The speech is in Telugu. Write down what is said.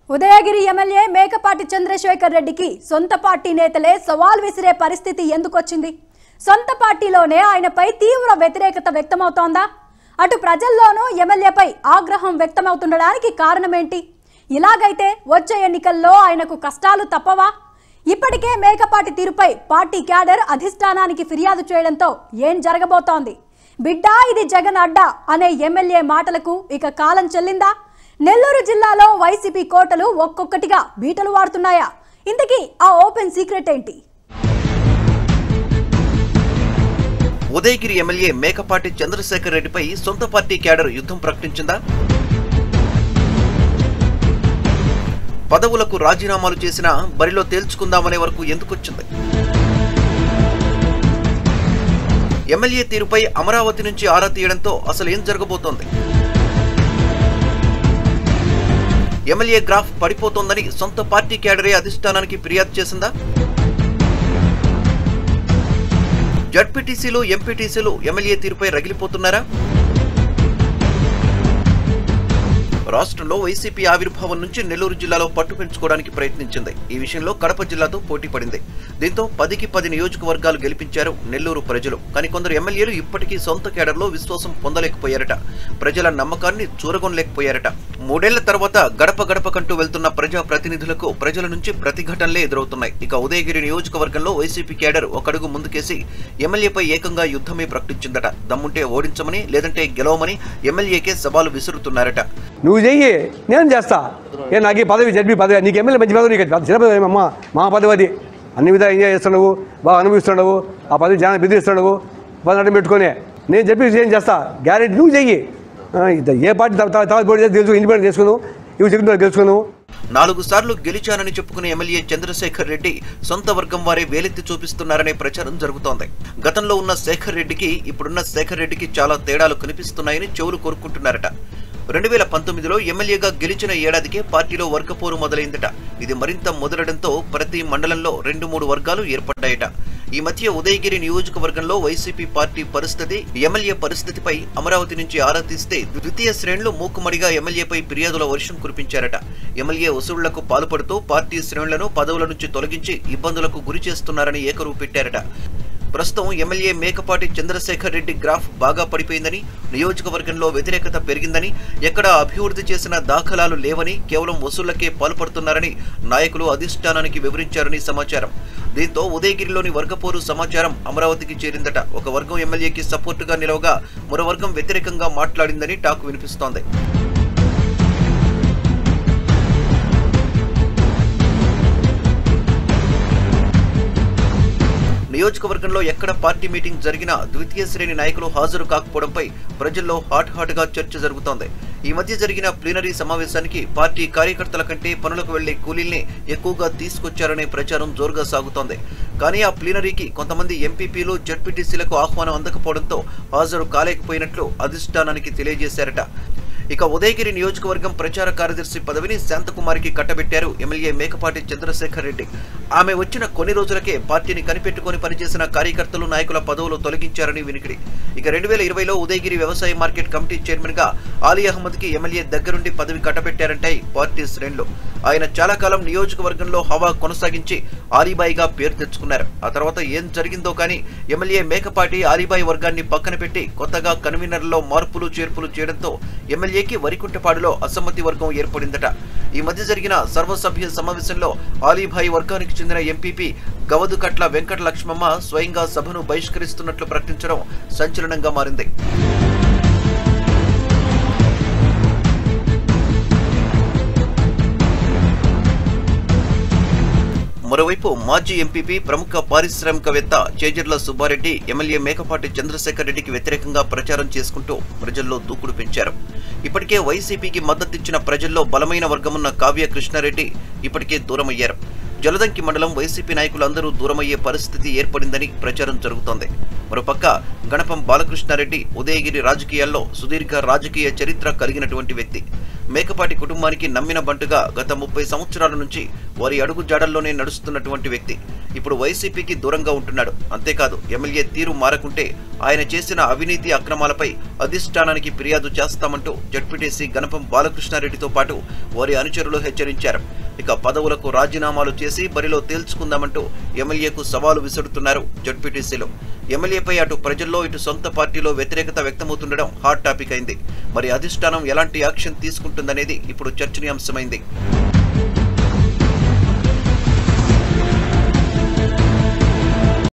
ఉదయగిరి ఎమ్మెల్యే మేకపాటి చంద్రశేఖర్ రెడ్డికి సొంత పార్టీ నేతలే సవాల్ విసిరే పరిస్థితి ఎందుకొచ్చింది సొంత పార్టీలోనే ఆయనపై తీవ్ర వ్యతిరేకత వ్యక్తమవుతోందా అటు ప్రజల్లోనూ ఎమ్మెల్యేపై ఆగ్రహం వ్యక్తమవుతుండడానికి కారణమేంటి ఇలాగైతే వచ్చే ఎన్నికల్లో ఆయనకు కష్టాలు తప్పవా ఇప్పటికే మేకపాటి తీరుపై పార్టీ క్యాడర్ అధిష్టానానికి ఫిర్యాదు చేయడంతో ఏం జరగబోతోంది బిడ్డా ఇది జగన్ అడ్డా అనే ఎమ్మెల్యే మాటలకు ఇక కాలం చెల్లిందా నెల్లూరు జిల్లాలో వైసీపీ కోటలు ఒక్కొక్కటిగా బీటలు వాడుతున్నాయా ఇంతకీ ఆ ఓపెన్ సీక్రెట్ ఏంటి ఉదయగిరి ఎమ్మెల్యే మేకపాటి చంద్రశేఖర్ రెడ్డిపై సొంత పార్టీ క్యాడర్ యుద్ధం ప్రకటించిందా పదవులకు రాజీనామాలు చేసిన బరిలో తేల్చుకుందామనే వరకు ఎందుకొచ్చింది ఎమ్మెల్యే తీరుపై అమరావతి నుంచి ఆరా తీయడంతో అసలు ఏం జరగబోతోంది ఎమ్మెల్యే గ్రాఫ్ పడిపోతోందని సొంత పార్టీ క్యాడరే అధిష్టానానికి ఫిర్యాదు చేసిందా జడ్పీటీసీలు ఎంపీటీసీలు ఎమ్మెల్యే తీరుపై రగిలిపోతున్నారా రాష్ట్రంలో వైసీపీ ఆవిర్భావం నుంచి నెల్లూరు జిల్లాలో పట్టు పెంచుకోవడానికి ప్రయత్నించింది ఈ విషయంలో కడప జిల్లాతో పోటీ పడింది దీంతో పదికి పది నియోజకవర్గాలు గెలిపించారు నెల్లూరు ప్రజలు కానీ కొందరు ఎమ్మెల్యేలు ఇప్పటికీ సొంత కేడర్లో విశ్వాసం పొందలేకపోయారట ప్రజల నమ్మకాన్ని చూరగొనలేకపోయారట మూడేళ్ల తర్వాత గడప గడపకంటూ వెళ్తున్న ప్రజా ప్రతినిధులకు ప్రజల నుంచి ప్రతిఘటనలే ఎదురవుతున్నాయి ఇక ఉదయగిరి నియోజకవర్గంలో వైసీపీ కేడర్ ఒకడుగు ముందుకేసి ఎమ్మెల్యేపై ఏకంగా యుద్ధమే ప్రకటించిందట దమ్ముంటే ఓడించమని లేదంటే గెలవమని ఎమ్మెల్యేకే సవాలు విసురుతున్నారట నువ్వు చెయ్యి నేను చేస్తా ఏ నాకు ఈ పదవి జడ్పీ పదవి నీకు ఎమ్మెల్యే మంచి పదవి నీకు చిన్న పదవి అమ్మ మా పదవి అది అన్ని విధాలు ఎంజాయ్ చేస్తున్నావు బాగా అనుభవిస్తున్నావు ఆ పదవి చాలా బెదిరిస్తున్నావు పది అడ్డం పెట్టుకొని నేను చెప్పి ఏం చేస్తా గ్యారెంటీ నువ్వు చెయ్యి ఆ, ఇది ఏ పార్టీ తర్వాత తర్వాత పోటీ చేసి తెలుసు ఇండిపెండెంట్ చేసుకున్నావు ఇవి చెప్పిన తెలుసుకున్నావు నాలుగు సార్లు గెలిచానని చెప్పుకునే ఎమ్మెల్యే చంద్రశేఖర్ రెడ్డి సొంత వర్గం వారే వేలెత్తి చూపిస్తున్నారనే ప్రచారం జరుగుతోంది గతంలో ఉన్న శేఖర్ రెడ్డికి ఇప్పుడున్న శేఖర్ రెడ్డికి చాలా తేడాలు కనిపిస్తున్నాయని చెవులు కోరుకుంటున్నారట రెండు వేల పంతొమ్మిదిలో ఎమ్మెల్యేగా గెలిచిన ఏడాదికే పార్టీలో వర్గపోరు మొదలైందట ఇది మరింత మొదలడంతో ప్రతి మండలంలో రెండు మూడు వర్గాలు ఏర్పడ్డాయట ఈ మధ్య ఉదయగిరి నియోజకవర్గంలో వైసీపీ పార్టీ పరిస్థితి ఎమ్మెల్యే పరిస్థితిపై అమరావతి నుంచి ఆరా తీస్తే ద్వితీయ శ్రేణులు మూకుమ్మడిగా ఎమ్మెల్యేపై ఫిర్యాదుల వర్షం కురిపించారట ఎమ్మెల్యే వసూళ్లకు పాల్పడుతూ పార్టీ శ్రేణులను పదవుల నుంచి తొలగించి ఇబ్బందులకు గురి చేస్తున్నారని ఏకరువు పెట్టారట ప్రస్తుతం ఎమ్మెల్యే మేకపాటి చంద్రశేఖర్ రెడ్డి గ్రాఫ్ బాగా పడిపోయిందని నియోజకవర్గంలో వ్యతిరేకత పెరిగిందని ఎక్కడ అభివృద్ధి చేసిన దాఖలాలు లేవని కేవలం వసూళ్లకే పాల్పడుతున్నారని నాయకులు అధిష్టానానికి వివరించారని సమాచారం దీంతో ఉదయగిరిలోని వర్గపోరు సమాచారం అమరావతికి చేరిందట ఒక వర్గం ఎమ్మెల్యేకి సపోర్టుగా నిలవగా మరో వర్గం వ్యతిరేకంగా మాట్లాడిందని టాక్ వినిపిస్తోంది నియోజకవర్గంలో ఎక్కడ పార్టీ మీటింగ్ జరిగినా ద్వితీయ శ్రేణి నాయకులు హాజరు కాకపోవడంపై ప్రజల్లో హాట్ హాట్ గా చర్చ జరుగుతోంది ఈ మధ్య జరిగిన ప్లీనరీ సమావేశానికి పార్టీ కార్యకర్తల కంటే పనులకు వెళ్లే కూలీల్ని ఎక్కువగా తీసుకొచ్చారనే ప్రచారం జోరుగా సాగుతోంది కానీ ఆ ప్లీనరీకి కొంతమంది ఎంపీపీలు జడ్పీటీసీలకు ఆహ్వానం అందకపోవడంతో హాజరు కాలేకపోయినట్లు అధిష్టానానికి తెలియజేశారట ఇక ఉదయగిరి నియోజకవర్గం ప్రచార కార్యదర్శి పదవిని శాంతకుమారికి కట్టబెట్టారు ఎమ్మెల్యే మేకపాటి చంద్రశేఖర్ రెడ్డి ఆమె వచ్చిన కొన్ని రోజులకే పార్టీని కనిపెట్టుకుని పనిచేసిన కార్యకర్తలు నాయకుల పదవులు తొలగించారని వినికిడి ఇక రెండు వేల ఇరవైలో ఉదయగిరి వ్యవసాయ మార్కెట్ కమిటీ చైర్మన్ గా ఆలీ అహ్మద్ కి ఎమ్మెల్యే దగ్గరుండి పదవి కట్టబెట్టారంటాయి పార్టీ శ్రేణులు ఆయన చాలా కాలం నియోజకవర్గంలో హవా కొనసాగించి ఆలీబాయిగా పేరు తెచ్చుకున్నారు ఆ తర్వాత ఏం జరిగిందో కానీ ఎమ్మెల్యే మేకపాటి ఆలీబాయి వర్గాన్ని పక్కన పెట్టి కొత్తగా కన్వీనర్లో మార్పులు చేర్పులు చేయడంతో ఎమ్మెల్యేకి వరికుంటపాడులో అసమ్మతి వర్గం ఏర్పడిందట ఈ మధ్య జరిగిన సర్వసభ్య సమావేశంలో ఆలీభాయి వర్గానికి చెందిన ఎంపీపీ గవదుకట్ల వెంకట లక్ష్మమ్మ స్వయంగా సభను బహిష్కరిస్తున్నట్లు ప్రకటించడం సంచలనంగా మారింది మరోవైపు మాజీ ఎంపీపీ ప్రముఖ పారిశ్రామికవేత్త చేజర్ల సుబ్బారెడ్డి ఎమ్మెల్యే మేకపాటి చంద్రశేఖర్ రెడ్డికి వ్యతిరేకంగా ప్రచారం చేసుకుంటూ ప్రజల్లో దూకుడు పెంచారు ఇప్పటికే వైసీపీకి మద్దతిచ్చిన ప్రజల్లో బలమైన వర్గమున్న కావ్య కృష్ణారెడ్డి ఇప్పటికే దూరమయ్యారు జలదంకి మండలం వైసీపీ నాయకులందరూ దూరమయ్యే పరిస్థితి ఏర్పడిందని ప్రచారం జరుగుతోంది మరోపక్క గణపం బాలకృష్ణారెడ్డి ఉదయగిరి రాజకీయాల్లో సుదీర్ఘ రాజకీయ చరిత్ర కలిగినటువంటి వ్యక్తి మేకపాటి కుటుంబానికి నమ్మిన బంటుగా గత ముప్పై సంవత్సరాల నుంచి వారి అడుగు జాడల్లోనే నడుస్తున్నటువంటి వ్యక్తి ఇప్పుడు వైసీపీకి దూరంగా ఉంటున్నాడు అంతేకాదు ఎమ్మెల్యే తీరు మారకుంటే ఆయన చేసిన అవినీతి అక్రమాలపై అధిష్టానానికి ఫిర్యాదు చేస్తామంటూ జడ్పీటీసీ గణపం బాలకృష్ణారెడ్డితో పాటు వారి అనుచరులు హెచ్చరించారు ఇక పదవులకు రాజీనామాలు చేసి బరిలో తేల్చుకుందామంటూ ఎమ్మెల్యేకు సవాలు విసురుతున్నారు జడ్పీటీసీలో ఎమ్మెల్యేపై అటు ప్రజల్లో ఇటు సొంత పార్టీలో వ్యతిరేకత వ్యక్తమవుతుండడం హాట్ టాపిక్ అయింది మరి అధిష్టానం ఎలాంటి యాక్షన్ తీసుకుంటుందనేది ఇప్పుడు చర్చనీయాంశమైంది